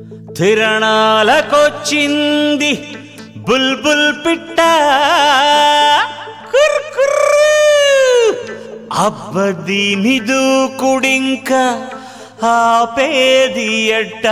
తిరణాలకొచ్చింది బుల్బుల్ పిట్ట కుర్కుర్రు. అబ్బదీని దూకుడింక ఆపేది ఎట్ట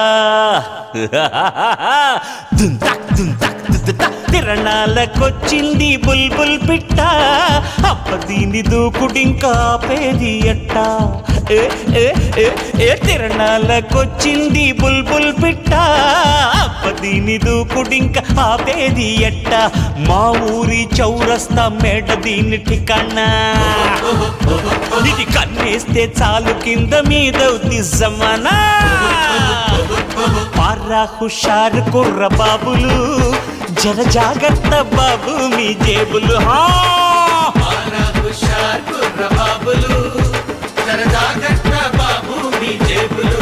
దుంతక్ దుంతక్ దుద్దుత. తిరణాలకొచ్చింది బుల్బుల్ పిట్ట అబ్బదీని దూకుడింక ఆపేది ఎట్ట ఏ ఏ ఏ ఏ తిరణాలకొచ్చింది బుల్బుల్ పిట్ట అబ్బదీని దూకుడింక ఆపేది ఎట్ట మా ఊరి చౌరస్తా మేడ దీని ఠికానా ఇది కన్నేస్తే చాలు కింద మీదవుతి జమానా పారా హుషారు కుర్ర బాబులు జర జాగ్రత్త బాబు మీ జేబులు హా మారా హుషార్ కుర్ర బాబులు సరదాగట్ట బాబు మీ జేబులు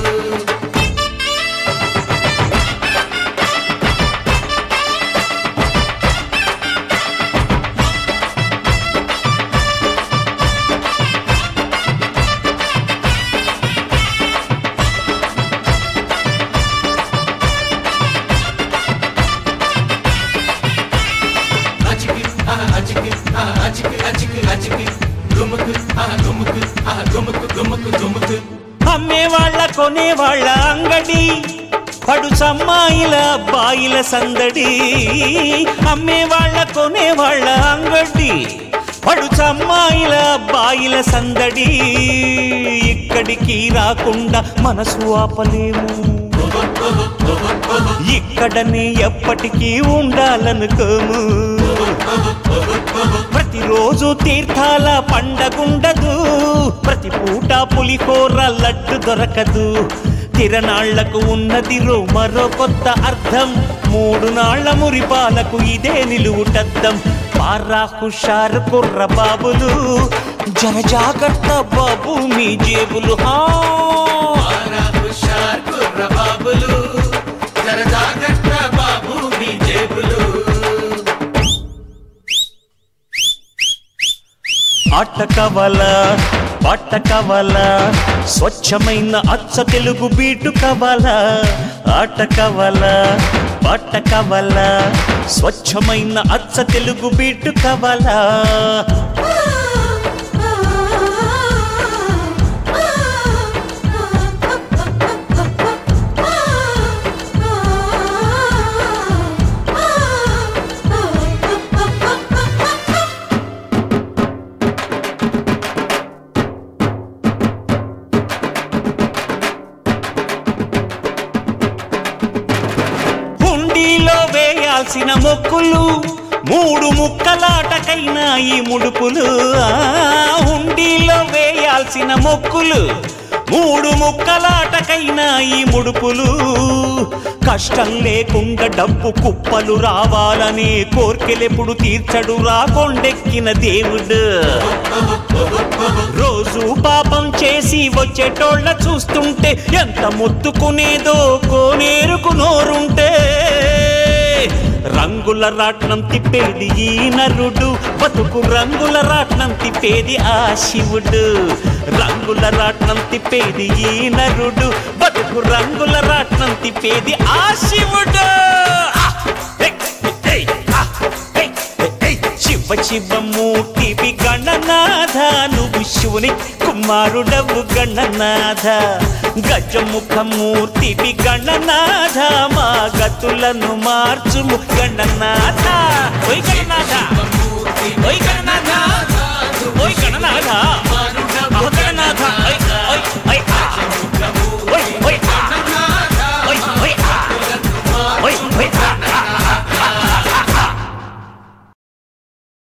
అచికి ఆ అచికి ఆ అచికి అచికి అచికి గుముకు ఆ గుముకు ఆ గుముకు గుముకు గుముకు అమ్మే వాళ్ళ కొనే వాళ్ళ అంగడి పడు సమ్మాయిల అబ్బాయిల సందడి అమ్మే వాళ్ళ కొనే వాళ్ళ అంగడి పడు సమ్మాయిల అబ్బాయిల సందడి ఇక్కడికి రాకుండా మనసు ఆపలేము ఇక్కడనే ఎప్పటికీ ఉండాలనుకోము ప్రతిరోజు తీర్థాల పండగుండదు ప్రతి పూట పులిహోర లడ్డు దొరకదు తిరనాళ్లకు ఉన్నది రో మరో కొత్త అర్థం మూడు నాళ్ల మురిపాలకు ఇదే నిలువుటద్దం పారా హుషారు కుర్ర బాబులు జర జాగ్రత్త బాబు మీ జేబులు హా మారా హుషార్ కుర్ర బాబులు సరదాగట్ట బాబు మీ జేబులు ఆట కవల పాట కవల స్వచ్ఛమైన అచ్చ తెలుగు బీటు కవల ఆట కవల పాట కవల స్వచ్ఛమైన అచ్చ తెలుగు బీటు కవల హుండీలో వేయాల్సిన మొక్కులు మూడు ముక్కలాటకైనా ఈ ముడుపులు ఆ, హుండీలో వేయాల్సిన మొక్కులు మూడు ముక్కలాటకైనా ఈ ముడుపులు కష్టం లేకుండా డబ్బు కుప్పలు రావాలని కోర్కెలెప్పుడు తీర్చడు రాకొండెక్కిన దేవుడు రోజు పాపం చేసి వచ్చేటోళ్ళ చూస్తుంటే ఎంత ముద్దుకునేదో కోనేరుకు నోరుంటే రంగుల రాట్నం తిప్పేది ఈ నరుడు బతుకు రంగుల రాట్నం తిప్పేది ఆ శివుడు రంగుల రాట్నం తిప్పేది ఈ నరుడు బతుకు రంగుల రాట్నం తిప్పేది ఆ శివుడు ఆ! హే! హే! ఆ! హే! హే! శివ శివ మూర్తివి గణనాథ నువ్వు శివుని కుమారుడవు గణనాథ గజముఖ మూర్తివి గణనాథ మా గతులను మార్చుము గణనాథ ఓయ్ గణనాథ ఓయ్ గణనాథ ఓయ్ గణనాథ